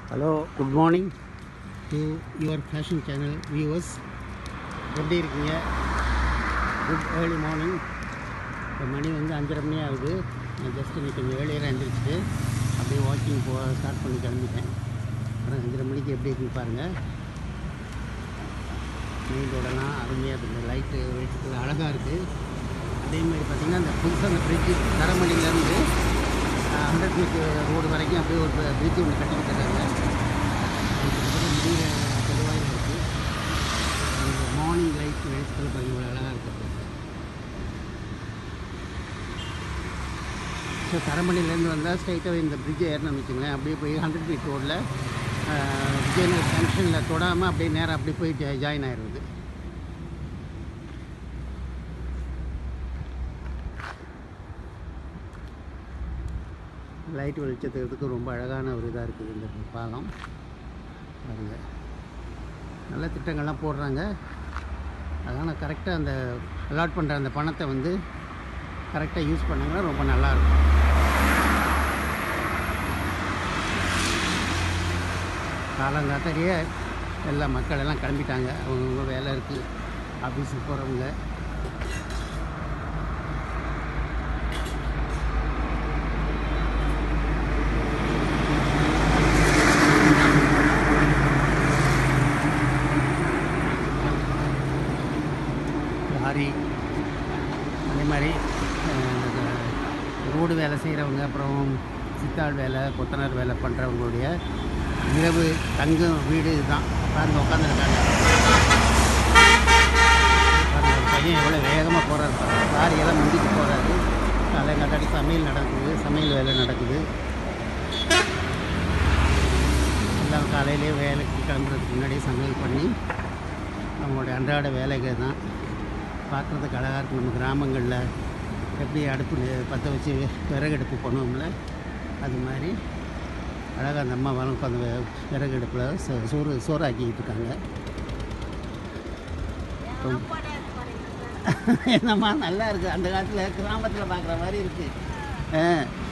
hello good morning to your fashion channel viewers எப்படி இருக்கீங்க good early morning இப்போ மணி வந்து அஞ்சரை மணி ஆகுது நான் ஜஸ்ட் இன்னைக்கு கொஞ்சம் ஏர்லியராக எழுந்திரிச்சிட்டு அப்படியே வாக்கிங் போ ஸ்டார்ட் பண்ணி கிளம்பிட்டேன் அப்புறம் அஞ்சரை மணிக்கு எப்படி இருக்குன்னு பாருங்கள் மெயின் ரோடெல்லாம் அருமையாக இருக்குது லைட்டு வெளிச்சத்தில் அழகாக இருக்குது அதே மாதிரி பார்த்திங்கன்னா அந்த புதுசாக அந்த பிரிட்ஜு தரமணிலேருந்து ஹண்ட்ரட் மீட்டர் ரோடு வரைக்கும் அப்படியே ஒரு பிரிட்ஜ் ஒன்று கட்டிக்கிட்டு இருக்காங்க அது கிட்டத்தட்ட முடிகிற தெருவாயில் இருக்குது அந்த மார்னிங் லைட் வெளிச்சத்தில் பாருங்க இவ்வளோ அழகாக இருக்குது ஸோ தரமணிலேருந்து வந்தால் ஸ்ட்ரைட்டாக இந்த பிரிட்ஜை ஏறணும்னு வச்சுங்களேன் அப்படியே போய் ஹண்ட்ரட் மீட்டர் ரோடில் விஜயநகர் ஜங்ஷனில் தொடாமல் அப்படியே நேராக அப்படியே போய் ஜாயின் ஆயிடுது லைட் வெளிச்சத்துக்கு ரொம்ப அழகான ஒரு இதாக இருக்குது இந்த பாலம் பாருங்க நல்ல திட்டங்கள்லாம் போடுறாங்க அதனால் கரெக்டாக அந்த அலாட் பண்ணுற அந்த பணத்தை வந்து கரெக்டாக யூஸ் பண்ணாங்கன்னா ரொம்ப நல்லாயிருக்கும் காலங்காத்தாலேயே எல்லா மக்கள் எல்லாம் கிளம்பிட்டாங்க அவங்கவுங்க வேலை இருக்குது ஆஃபீஸுக்கு போகிறவங்க லாரி அதே மாதிரி ரோடு வேலை செய்கிறவங்க அப்புறம் சித்தாள் வேலை கொத்தனார் வேலை பண்ணுறவங்களுடைய இரவு தங்கும் வீடு இதுதான் பாருங்க உட்காந்துருக்காங்க பாருங்க ஒரு பையன் எவ்வளோ வேகமாக போகிறாரு பாருங்க லாரியெல்லாம் முந்திட்டு போகிறாரு காலையில் சமையல் நடக்குது சமையல் வேலை நடக்குது எல்லாம் காலையிலே வேலைக்கு கிளம்புறதுக்கு முன்னாடியே சமையல் பண்ணி நம்மளுடைய அன்றாட வேலைகள் தான் பார்க்குறதுக்கு அழகாக இருக்கும் நம்ம கிராமங்களில் எப்படி அடுப்பு நெ- பற்ற வச்சு விறகடுப்பு பண்ணுவோம்ல அது மாதிரி அழகாக அந்த அம்மா வளம் உட்காந்து விறகடுப்பில் சோ- சோறு சோறு ஆக்கிக்கிட்டு இருக்காங்க ரொம்ப- என்னம்மா நல்லா இருக்குது அந்த காலத்தில் கிராமத்தில் பார்க்குற மாதிரி இருக்குது